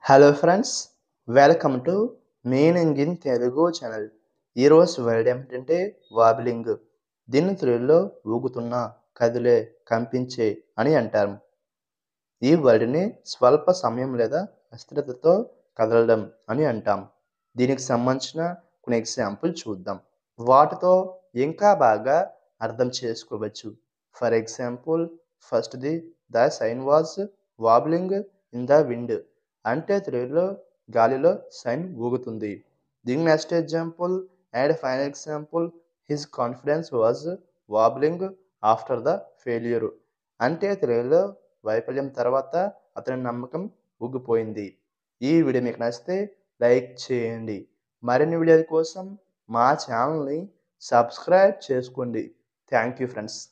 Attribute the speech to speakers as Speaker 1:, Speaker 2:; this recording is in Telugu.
Speaker 1: hello friends welcome to meaning in Telugu channel ఈరోజు వర్డ్ ఏమిటంటే వాబిలింగ్ దీన్ని తెలుగులో ఊగుతున్న కదిలే కంపించే అని అంటారు ఈ వర్డ్ని స్వల్ప సమయం లేదా అస్థిరతతో కదలడం అని అంటాం దీనికి సంబంధించిన కొన్ని ఎగ్జాంపుల్ చూద్దాం వాటితో ఇంకా బాగా అర్థం చేసుకోవచ్చు ఫర్ ఎగ్జాంపుల్ ఫస్ట్ది the sign was wobbling in the wind అంటే తెలుగులో గాలిలో సైన్ ఊగుతుంది దీని next example and final example his confidence was wobbling after the failure అంటే తెలుగులో వైఫల్యం తర్వాత అతని నమ్మకం ఊగిపోయింది ఈ వీడియో మీకు నచ్చితే లైక్ చేయండి మరిన్ని వీడియోల కోసం మా ఛానల్ని సబ్స్క్రైబ్ చేసుకోండి థ్యాంక్ యూ ఫ్రెండ్స్